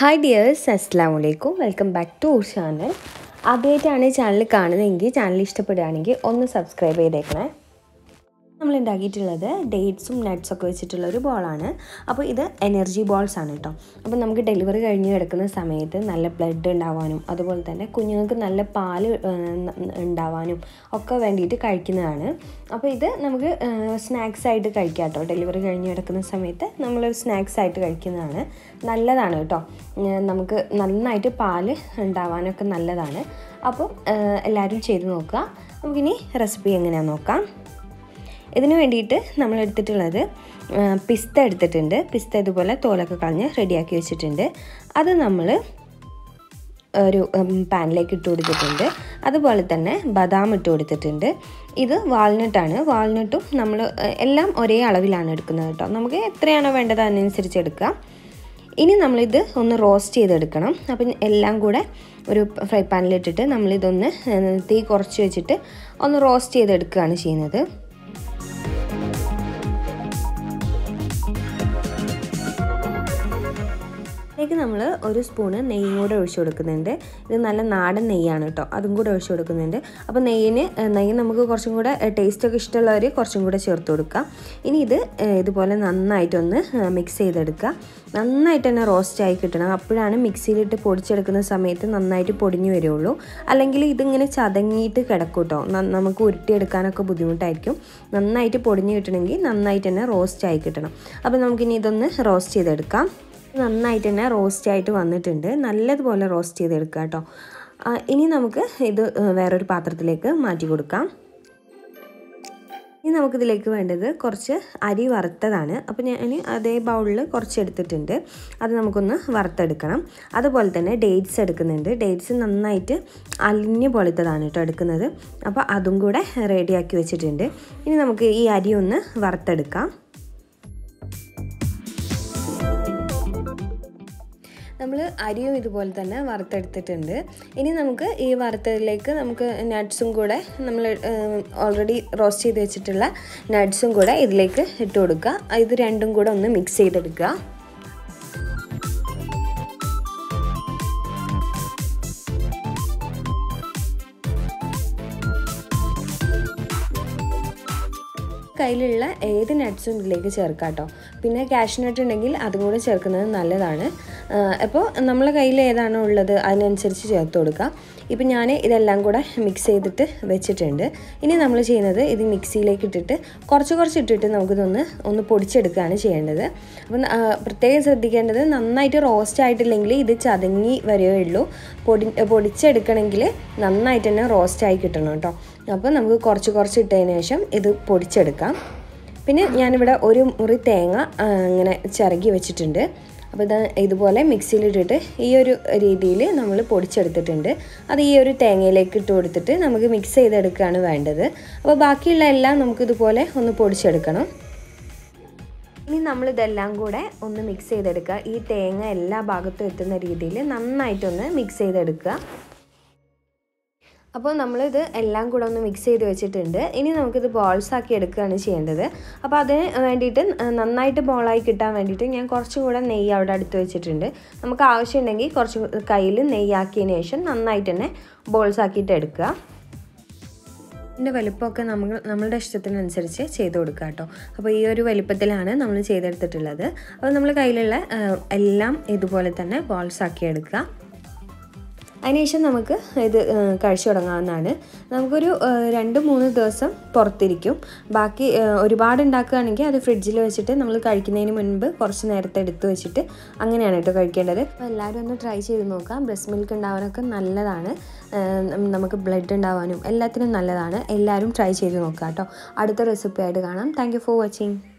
hi dears അസ്സാം വലൈക്കും welcome back to our channel ആദ്യമായിട്ടാണ് ഈ ചാനൽ കാണുന്നതെങ്കിൽ ചാനൽ ഇഷ്ടപ്പെടുകയാണെങ്കിൽ ഒന്ന് സബ്സ്ക്രൈബ് ചെയ്തേക്കണേ നമ്മൾ ഉണ്ടാക്കിയിട്ടുള്ളത് ഡേറ്റ്സും നട്ട്സൊക്കെ വെച്ചിട്ടുള്ള ഒരു ബോളാണ് അപ്പോൾ ഇത് എനർജി ബോൾസ് ആണ് കേട്ടോ അപ്പോൾ നമുക്ക് ഡെലിവറി കഴിഞ്ഞ് കിടക്കുന്ന സമയത്ത് നല്ല ബ്ലഡ് ഉണ്ടാവാനും അതുപോലെ തന്നെ കുഞ്ഞുങ്ങൾക്ക് നല്ല പാല് ഉണ്ടാവാനും ഒക്കെ വേണ്ടിയിട്ട് കഴിക്കുന്നതാണ് അപ്പോൾ ഇത് നമുക്ക് സ്നാക്സ് ആയിട്ട് കഴിക്കാം കേട്ടോ ഡെലിവറി കഴിഞ്ഞ് കിടക്കുന്ന സമയത്ത് നമ്മളൊരു സ്നാക്സ് ആയിട്ട് കഴിക്കുന്നതാണ് നല്ലതാണ് കേട്ടോ നമുക്ക് നന്നായിട്ട് പാല് ഉണ്ടാവാനൊക്കെ നല്ലതാണ് അപ്പോൾ എല്ലാവരും ചെയ്ത് നോക്കുക നമുക്കിനി റെസിപ്പി എങ്ങനെയാണെന്ന് നോക്കാം ഇതിന് വേണ്ടിയിട്ട് നമ്മൾ എടുത്തിട്ടുള്ളത് പിസ്ത എടുത്തിട്ടുണ്ട് പിസ്ത ഇതുപോലെ തോലൊക്കെ കളഞ്ഞ് റെഡിയാക്കി വെച്ചിട്ടുണ്ട് അത് നമ്മൾ ഒരു പാനിലേക്ക് ഇട്ട് കൊടുത്തിട്ടുണ്ട് അതുപോലെ തന്നെ ബദാം ഇട്ട് കൊടുത്തിട്ടുണ്ട് ഇത് വാൾനട്ടാണ് വാൾനട്ടും നമ്മൾ എല്ലാം ഒരേ അളവിലാണ് എടുക്കുന്നത് കേട്ടോ നമുക്ക് എത്രയാണോ വേണ്ടത് അതിനനുസരിച്ച് എടുക്കാം ഇനി നമ്മളിത് ഒന്ന് റോസ്റ്റ് ചെയ്തെടുക്കണം അപ്പം എല്ലാം കൂടെ ഒരു ഫ്രൈ പാനിലിട്ടിട്ട് നമ്മളിതൊന്ന് തീ കുറച്ച് വെച്ചിട്ട് ഒന്ന് റോസ്റ്റ് ചെയ്തെടുക്കുകയാണ് ചെയ്യുന്നത് ഇതിലേക്ക് നമ്മൾ ഒരു സ്പൂണ് നെയ്യും കൂടെ ഒഴിച്ചു കൊടുക്കുന്നുണ്ട് ഇത് നല്ല നാടൻ നെയ്യാണ് കേട്ടോ അതും കൂടെ ഒഴിച്ചു കൊടുക്കുന്നുണ്ട് അപ്പോൾ നെയ്യിന് നെയ്യ് നമുക്ക് കുറച്ചും കൂടെ ടേസ്റ്റൊക്കെ ഇഷ്ടമുള്ളവർ കുറച്ചും കൂടെ ചേർത്ത് കൊടുക്കാം ഇനി ഇത് ഇതുപോലെ നന്നായിട്ടൊന്ന് മിക്സ് ചെയ്തെടുക്കുക നന്നായിട്ട് തന്നെ റോസ്റ്റ് ആയി കിട്ടണം അപ്പോഴാണ് മിക്സിയിലിട്ട് പൊടിച്ചെടുക്കുന്ന സമയത്ത് നന്നായിട്ട് പൊടിഞ്ഞു വരുള്ളൂ അല്ലെങ്കിൽ ഇതിങ്ങനെ ചതങ്ങിയിട്ട് കിടക്കും കേട്ടോ നമുക്ക് ഉരുട്ടിയെടുക്കാനൊക്കെ ബുദ്ധിമുട്ടായിരിക്കും നന്നായിട്ട് പൊടിഞ്ഞു കിട്ടണമെങ്കിൽ നന്നായിട്ട് തന്നെ റോസ്റ്റ് ആയി കിട്ടണം അപ്പോൾ നമുക്കിനി ഇതൊന്ന് റോസ്റ്റ് ചെയ്തെടുക്കാം നന്നായിട്ട് തന്നെ റോസ്റ്റ് ആയിട്ട് വന്നിട്ടുണ്ട് നല്ലതുപോലെ റോസ്റ്റ് ചെയ്തെടുക്കുക കേട്ടോ ഇനി നമുക്ക് ഇത് വേറൊരു പാത്രത്തിലേക്ക് മാറ്റി കൊടുക്കാം ഇനി നമുക്കിതിലേക്ക് വേണ്ടത് കുറച്ച് അരി വറുത്തതാണ് അപ്പോൾ ഞാൻ അതേ ബൗളിൽ കുറച്ച് എടുത്തിട്ടുണ്ട് അത് നമുക്കൊന്ന് വറുത്തെടുക്കണം അതുപോലെ തന്നെ ഡേറ്റ്സ് എടുക്കുന്നുണ്ട് ഡേറ്റ്സ് നന്നായിട്ട് അലിഞ്ഞു പൊളിത്തതാണ് കേട്ടോ എടുക്കുന്നത് അപ്പോൾ അതും കൂടെ റെഡിയാക്കി വെച്ചിട്ടുണ്ട് ഇനി നമുക്ക് ഈ അരി ഒന്ന് വറുത്തെടുക്കാം നമ്മൾ അരിയും ഇതുപോലെ തന്നെ വറുത്തെടുത്തിട്ടുണ്ട് ഇനി നമുക്ക് ഈ വറുത്തതിലേക്ക് നമുക്ക് നട്ട്സും കൂടെ നമ്മൾ ഓൾറെഡി റോസ്റ്റ് ചെയ്ത് വെച്ചിട്ടുള്ള നട്ട്സും കൂടെ ഇതിലേക്ക് ഇട്ട് കൊടുക്കുക ഇത് രണ്ടും കൂടെ ഒന്ന് മിക്സ് ചെയ്തെടുക്കുക കയ്യിലുള്ള ഏത് നട്ട്സും ഇതിലേക്ക് ചേർക്കാം കേട്ടോ പിന്നെ കാഷ്യൂ നട്ട് ഉണ്ടെങ്കിൽ അതും കൂടെ ചേർക്കുന്നത് നല്ലതാണ് അപ്പോൾ നമ്മളെ കയ്യിൽ ഏതാണോ ഉള്ളത് അതിനനുസരിച്ച് ചേർത്ത് കൊടുക്കുക ഇപ്പം ഞാൻ ഇതെല്ലാം കൂടെ മിക്സ് ചെയ്തിട്ട് വെച്ചിട്ടുണ്ട് ഇനി നമ്മൾ ചെയ്യുന്നത് ഇത് മിക്സിയിലേക്ക് ഇട്ടിട്ട് കുറച്ച് കുറച്ച് ഇട്ടിട്ട് നമുക്കിതൊന്ന് ഒന്ന് പൊടിച്ചെടുക്കുകയാണ് ചെയ്യേണ്ടത് അപ്പം പ്രത്യേകം ശ്രദ്ധിക്കേണ്ടത് നന്നായിട്ട് റോസ്റ്റ് ആയിട്ടില്ലെങ്കിൽ ഇത് ചതങ്ങി വരികയുള്ളൂ പൊടി പൊടിച്ചെടുക്കണമെങ്കിൽ നന്നായിട്ട് തന്നെ റോസ്റ്റ് ആയി കിട്ടണം കേട്ടോ അപ്പോൾ നമുക്ക് കുറച്ച് കുറച്ച് ഇട്ടതിന് ശേഷം ഇത് പൊടിച്ചെടുക്കാം പിന്നെ ഞാനിവിടെ ഒരു മുറി തേങ്ങ ഇങ്ങനെ ചിറകി വെച്ചിട്ടുണ്ട് അപ്പോൾ ഇത് ഇതുപോലെ മിക്സിയിലിട്ടിട്ട് ഈ ഒരു രീതിയിൽ നമ്മൾ പൊടിച്ചെടുത്തിട്ടുണ്ട് അത് ഈ ഒരു തേങ്ങയിലേക്ക് ഇട്ട് കൊടുത്തിട്ട് നമുക്ക് മിക്സ് ചെയ്തെടുക്കുകയാണ് വേണ്ടത് അപ്പോൾ ബാക്കിയുള്ള എല്ലാം നമുക്കിതുപോലെ ഒന്ന് പൊടിച്ചെടുക്കണം ഇനി നമ്മളിതെല്ലാം കൂടെ ഒന്ന് മിക്സ് ചെയ്തെടുക്കുക ഈ തേങ്ങ എല്ലാ ഭാഗത്തും എത്തുന്ന രീതിയിൽ നന്നായിട്ടൊന്ന് മിക്സ് ചെയ്തെടുക്കുക അപ്പോൾ നമ്മളിത് എല്ലാം കൂടെ ഒന്ന് മിക്സ് ചെയ്ത് വെച്ചിട്ടുണ്ട് ഇനി നമുക്കിത് ബോൾസ് ആക്കി എടുക്കുകയാണ് ചെയ്യേണ്ടത് അപ്പോൾ അതിന് വേണ്ടിയിട്ട് നന്നായിട്ട് ബോളായി കിട്ടാൻ വേണ്ടിയിട്ട് ഞാൻ കുറച്ചും കൂടെ നെയ്യ് അവിടെ അടുത്ത് വെച്ചിട്ടുണ്ട് നമുക്ക് ആവശ്യമുണ്ടെങ്കിൽ കുറച്ച് കയ്യിൽ നെയ്യാക്കിയതിന് ശേഷം നന്നായിട്ട് തന്നെ ബോൾസ് ആക്കിയിട്ട് എടുക്കുക ഇതിൻ്റെ വലുപ്പമൊക്കെ നമ്മൾ നമ്മളുടെ ഇഷ്ടത്തിനനുസരിച്ച് ചെയ്ത് കൊടുക്കുക കേട്ടോ അപ്പോൾ ഈ ഒരു വലുപ്പത്തിലാണ് നമ്മൾ ചെയ്തെടുത്തിട്ടുള്ളത് അപ്പോൾ നമ്മൾ കയ്യിലുള്ള എല്ലാം ഇതുപോലെ തന്നെ ബോൾസ് ആക്കി എടുക്കുക അതിനുശേഷം നമുക്ക് ഇത് കഴിച്ചു തുടങ്ങാവുന്നതാണ് നമുക്കൊരു രണ്ട് മൂന്ന് ദിവസം പുറത്തിരിക്കും ബാക്കി ഒരുപാട് ഉണ്ടാക്കുകയാണെങ്കിൽ അത് ഫ്രിഡ്ജിൽ വെച്ചിട്ട് നമ്മൾ കഴിക്കുന്നതിന് മുൻപ് കുറച്ച് നേരത്തെ എടുത്ത് വെച്ചിട്ട് അങ്ങനെയാണ് കേട്ടോ കഴിക്കേണ്ടത് അപ്പോൾ എല്ലാവരും ഒന്ന് ട്രൈ ചെയ്ത് നോക്കാം ബ്രസ്റ്റ് മിൽക്ക് ഉണ്ടാവാനൊക്കെ നല്ലതാണ് നമുക്ക് ബ്ലഡ് ഉണ്ടാവാനും എല്ലാത്തിനും നല്ലതാണ് എല്ലാവരും ട്രൈ ചെയ്ത് നോക്കാം കേട്ടോ അടുത്ത റെസിപ്പി ആയിട്ട് കാണാം താങ്ക് ഫോർ വാച്ചിങ്